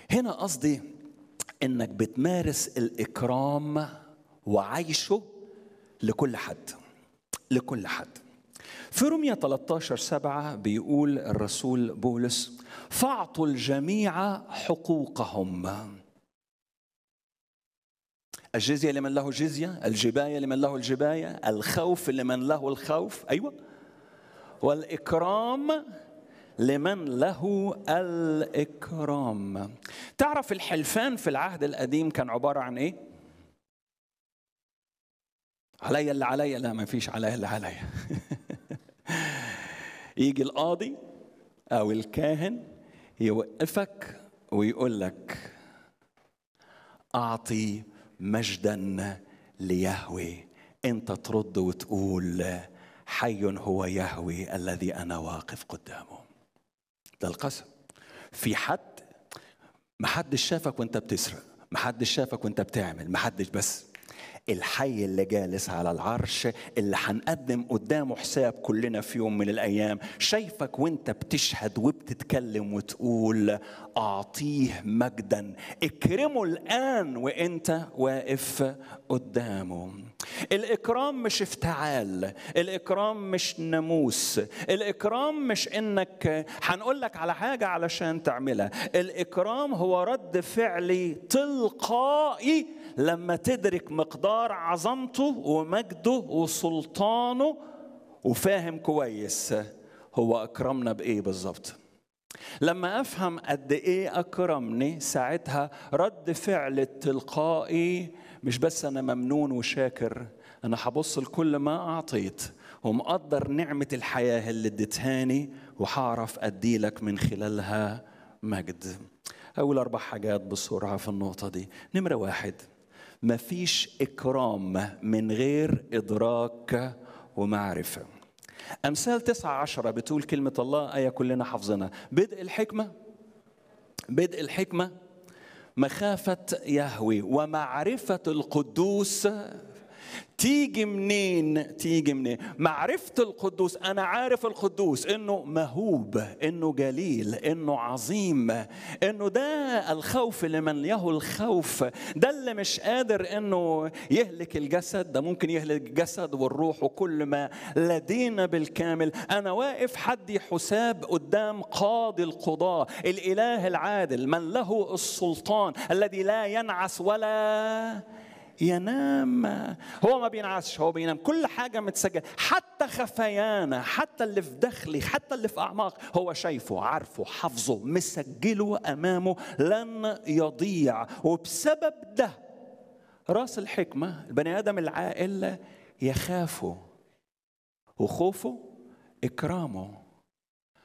هنا قصدي انك بتمارس الاكرام وعيشه لكل حد لكل حد في رومية 13 سبعة بيقول الرسول بولس فاعطوا الجميع حقوقهم الجزية لمن له الجزية الجباية لمن له الجباية الخوف لمن له الخوف أيوة والإكرام لمن له الإكرام تعرف الحلفان في العهد القديم كان عبارة عن إيه؟ عليا اللي عليا لا ما فيش عليا اللي عليا يجي القاضي أو الكاهن يوقفك ويقول لك أعطي مجدا ليهوي انت ترد وتقول حي هو يهوي الذي انا واقف قدامه ده القسم في حد محدش شافك وانت بتسرق محدش شافك وانت بتعمل محدش بس الحي اللي جالس على العرش اللي هنقدم قدامه حساب كلنا في يوم من الايام شايفك وانت بتشهد وبتتكلم وتقول اعطيه مجدا اكرمه الان وانت واقف قدامه الاكرام مش افتعال الاكرام مش ناموس الاكرام مش انك هنقول لك على حاجه علشان تعملها الاكرام هو رد فعلي تلقائي لما تدرك مقدار عظمته ومجده وسلطانه وفاهم كويس هو اكرمنا بايه بالظبط لما افهم قد ايه اكرمني ساعتها رد فعل التلقائي مش بس انا ممنون وشاكر انا هبص لكل ما اعطيت ومقدر نعمه الحياه اللي اديتهاني وهعرف ادي لك من خلالها مجد اول اربع حاجات بسرعه في النقطه دي نمره واحد مفيش إكرام من غير إدراك ومعرفة أمثال تسعة عشرة بتقول كلمة الله آية كلنا حافظينها بدء الحكمة بدء الحكمة مخافة يهوي ومعرفة القدوس تيجي منين تيجي منين معرفة القدوس أنا عارف القدوس إنه مهوب إنه جليل إنه عظيم إنه ده الخوف لمن له الخوف ده اللي مش قادر إنه يهلك الجسد ده ممكن يهلك الجسد والروح وكل ما لدينا بالكامل أنا واقف حدي حساب قدام قاضي القضاة الإله العادل من له السلطان الذي لا ينعس ولا ينام هو ما بينعسش هو بينام كل حاجة متسجلة حتى خفيانا حتى اللي في داخلي حتى اللي في أعماق هو شايفه عارفه حافظه مسجله أمامه لن يضيع وبسبب ده راس الحكمة البني آدم العاقل يخافه وخوفه إكرامه